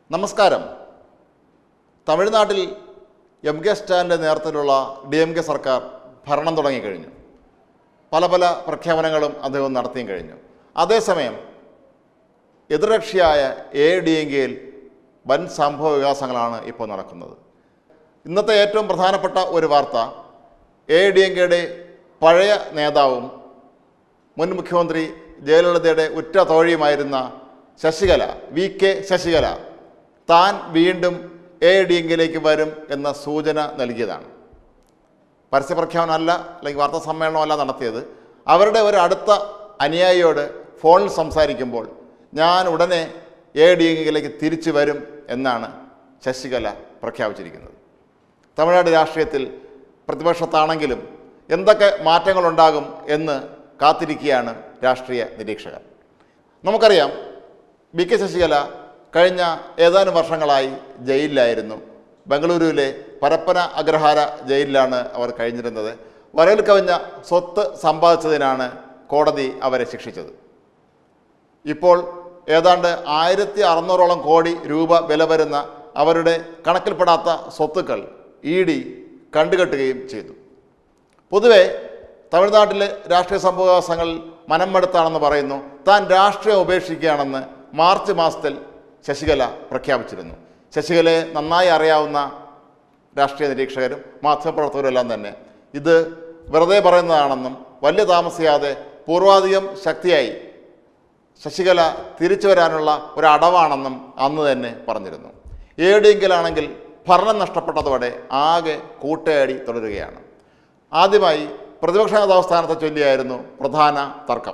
നമസ്കാരം തമിഴ്നാട്ടിൽ M K സ്റ്റാലിൻ്റെ നേതൃത്വത്തിലുള്ള ഡി എം കെ സർക്കാർ ഭരണം തുടങ്ങിക്കഴിഞ്ഞു പല പല പ്രഖ്യാപനങ്ങളും അദ്ദേഹം നടത്തിയും കഴിഞ്ഞു അതേസമയം എതിർകക്ഷിയായ എ ഡി എം കെയിൽ വൻ സംഭവ വികാസങ്ങളാണ് ഇപ്പോൾ നടക്കുന്നത് ഇന്നത്തെ ഏറ്റവും പ്രധാനപ്പെട്ട ഒരു വാർത്ത എ ഡി എം കെയുടെ പഴയ നേതാവും മുൻ മുഖ്യമന്ത്രി ജയലളിതയുടെ ഉറ്റ തോഴിയുമായിരുന്ന ശശികല വി കെ ശശികല താൻ വീണ്ടും എ ഡി എങ്കിലേക്ക് വരും എന്ന സൂചന നൽകിയതാണ് പരസ്യപ്രഖ്യാപനമല്ല അല്ലെങ്കിൽ വാർത്താ സമ്മേളനമല്ല നടത്തിയത് അവരുടെ ഒരു അടുത്ത അനുയായിയോട് ഫോണിൽ സംസാരിക്കുമ്പോൾ ഞാൻ ഉടനെ എ ഡി എങ്കിലേക്ക് തിരിച്ചു വരും എന്നാണ് ശശികല പ്രഖ്യാപിച്ചിരിക്കുന്നത് തമിഴ്നാട് രാഷ്ട്രീയത്തിൽ പ്രതിപക്ഷത്താണെങ്കിലും എന്തൊക്കെ മാറ്റങ്ങളുണ്ടാകും എന്ന് കാത്തിരിക്കുകയാണ് രാഷ്ട്രീയ നിരീക്ഷകർ നമുക്കറിയാം ബി കെ ശശികല കഴിഞ്ഞ ഏതാനും വർഷങ്ങളായി ജയിലിലായിരുന്നു ബംഗളൂരുവിലെ പരപ്പന അഗ്രഹാര ജയിലിലാണ് അവർ കഴിഞ്ഞിരുന്നത് വരവിൽ കവിഞ്ഞ സ്വത്ത് സമ്പാദിച്ചതിനാണ് കോടതി അവരെ ശിക്ഷിച്ചത് ഇപ്പോൾ ഏതാണ്ട് ആയിരത്തി അറുന്നൂറോളം കോടി രൂപ വില വരുന്ന അവരുടെ കണക്കിൽപ്പെടാത്ത സ്വത്തുക്കൾ ഇ ഡി കണ്ടുകെട്ടുകയും ചെയ്തു പൊതുവെ തമിഴ്നാട്ടിലെ രാഷ്ട്രീയ സംഭവവികാസങ്ങൾ മനംമെടുത്താണെന്ന് പറയുന്നു താൻ രാഷ്ട്രീയം ഉപേക്ഷിക്കുകയാണെന്ന് മാർച്ച് മാസത്തിൽ ശശികല പ്രഖ്യാപിച്ചിരുന്നു ശശികലയെ നന്നായി അറിയാവുന്ന രാഷ്ട്രീയ നിരീക്ഷകരും മാധ്യമപ്രവർത്തകരും എല്ലാം തന്നെ ഇത് വെറുതെ പറയുന്നതാണെന്നും വലിയ താമസിയാതെ പൂർവാധികം ശക്തിയായി ശശികല തിരിച്ചു വരാനുള്ള ഒരു അടവാണെന്നും അന്ന് തന്നെ പറഞ്ഞിരുന്നു എവിടെയെങ്കിലാണെങ്കിൽ ഭരണം നഷ്ടപ്പെട്ടതോടെ ആകെ കൂട്ടയടി തുടരുകയാണ് ആദ്യമായി പ്രതിപക്ഷ നേതാവ് സ്ഥാനത്തെ ചൊല്ലിയായിരുന്നു പ്രധാന തർക്കം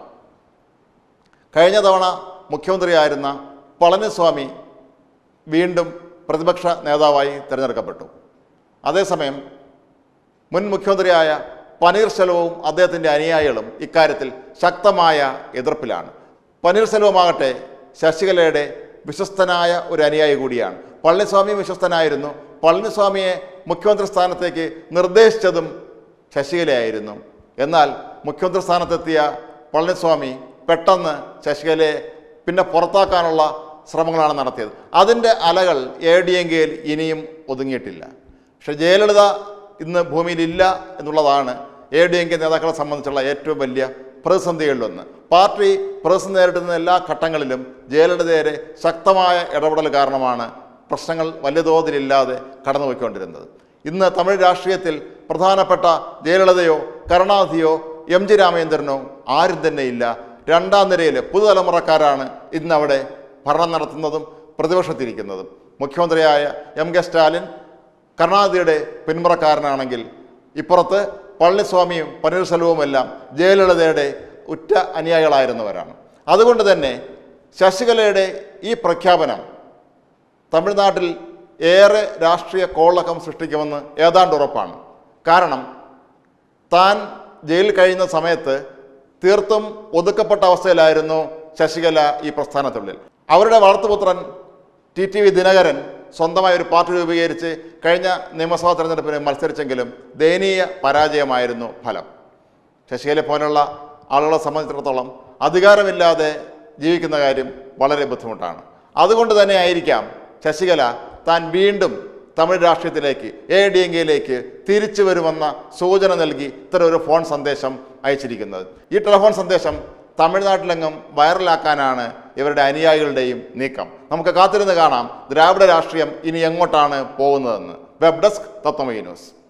കഴിഞ്ഞ തവണ മുഖ്യമന്ത്രിയായിരുന്ന പളനിസ്വാമി വീണ്ടും പ്രതിപക്ഷ നേതാവായി തിരഞ്ഞെടുക്കപ്പെട്ടു അതേസമയം മുൻ മുഖ്യമന്ത്രിയായ പനീർശെൽവവും അദ്ദേഹത്തിൻ്റെ അനുയായികളും ഇക്കാര്യത്തിൽ ശക്തമായ എതിർപ്പിലാണ് പനീർശെൽവമാകട്ടെ ശശികലയുടെ വിശ്വസ്തനായ ഒരു അനുയായി കൂടിയാണ് പളനിസ്വാമി വിശ്വസ്തനായിരുന്നു പളനിസ്വാമിയെ മുഖ്യമന്ത്രി സ്ഥാനത്തേക്ക് നിർദ്ദേശിച്ചതും ശശികലയായിരുന്നു എന്നാൽ മുഖ്യമന്ത്രി സ്ഥാനത്തെത്തിയ പളനിസ്വാമി പെട്ടെന്ന് ശശികലയെ പിന്നെ പുറത്താക്കാനുള്ള ശ്രമങ്ങളാണ് നടത്തിയത് അതിൻ്റെ അലകൾ എ ഡി എൻ കെയിൽ ഇനിയും ഒതുങ്ങിയിട്ടില്ല പക്ഷേ ജയലളിത ഇന്ന് ഭൂമിയിലില്ല എന്നുള്ളതാണ് എ ഡി എൻ കെ നേതാക്കളെ സംബന്ധിച്ചുള്ള ഏറ്റവും വലിയ പ്രതിസന്ധികളിലൊന്ന് പാർട്ടി പ്രതിസന്ധി നേരിടുന്ന എല്ലാ ഘട്ടങ്ങളിലും ജയലളിതയുടെ ശക്തമായ ഇടപെടൽ കാരണമാണ് പ്രശ്നങ്ങൾ വലിയ തോതിലില്ലാതെ കടന്നുപോയിക്കൊണ്ടിരുന്നത് ഇന്ന് തമിഴ് രാഷ്ട്രീയത്തിൽ പ്രധാനപ്പെട്ട ജയലളിതയോ കരുണാനിധിയോ എം ജി രാമചന്ദ്രനോ ആരും തന്നെ ഇല്ല രണ്ടാം നിരയിൽ പുതുതലമുറക്കാരാണ് ഇന്നവിടെ ഭരണം നടത്തുന്നതും പ്രതിപക്ഷത്തിരിക്കുന്നതും മുഖ്യമന്ത്രിയായ എം കെ സ്റ്റാലിൻ കരുണാനിധിയുടെ പിന്മുറക്കാരനാണെങ്കിൽ ഇപ്പുറത്ത് പളനിസ്വാമിയും പനീർസെൽവവുമെല്ലാം ജയലളിതയുടെ ഉറ്റ അനുയായികളായിരുന്നവരാണ് അതുകൊണ്ട് തന്നെ ശശികലയുടെ ഈ പ്രഖ്യാപനം തമിഴ്നാട്ടിൽ ഏറെ രാഷ്ട്രീയ കോളക്കം സൃഷ്ടിക്കുമെന്ന് ഏതാണ്ട് ഉറപ്പാണ് കാരണം താൻ ജയിലിൽ കഴിയുന്ന സമയത്ത് തീർത്തും ഒതുക്കപ്പെട്ട അവസ്ഥയിലായിരുന്നു ശശികല ഈ പ്രസ്ഥാനത്തുള്ളിൽ അവരുടെ വളർത്തുപുത്രൻ ടി ടി വി ദിനകരൻ സ്വന്തമായി ഒരു പാർട്ടി രൂപീകരിച്ച് കഴിഞ്ഞ നിയമസഭാ തെരഞ്ഞെടുപ്പിന് മത്സരിച്ചെങ്കിലും ദയനീയ പരാജയമായിരുന്നു ഫലം ശശികല പോലുള്ള ആളുകളെ സംബന്ധിച്ചിടത്തോളം അധികാരമില്ലാതെ ജീവിക്കുന്ന കാര്യം വളരെ ബുദ്ധിമുട്ടാണ് അതുകൊണ്ട് തന്നെ ആയിരിക്കാം ശശികല താൻ വീണ്ടും തമിഴ് രാഷ്ട്രീയത്തിലേക്ക് എ ഡി എൻ കെയിലേക്ക് തിരിച്ചു വരുമെന്ന സൂചന നൽകി ഇത്തരം ഒരു ഫോൺ സന്ദേശം അയച്ചിരിക്കുന്നത് ഈ ടെലിഫോൺ സന്ദേശം തമിഴ്നാട്ടിലെങ്ങും വൈറലാക്കാനാണ് ഇവരുടെ അനുയായികളുടെയും നീക്കം നമുക്ക് കാത്തിരുന്ന് കാണാം ദ്രാവിഡ രാഷ്ട്രീയം ഇനി എങ്ങോട്ടാണ് പോകുന്നതെന്ന് വെബ് ഡെസ്ക് തത്വമയി ന്യൂസ്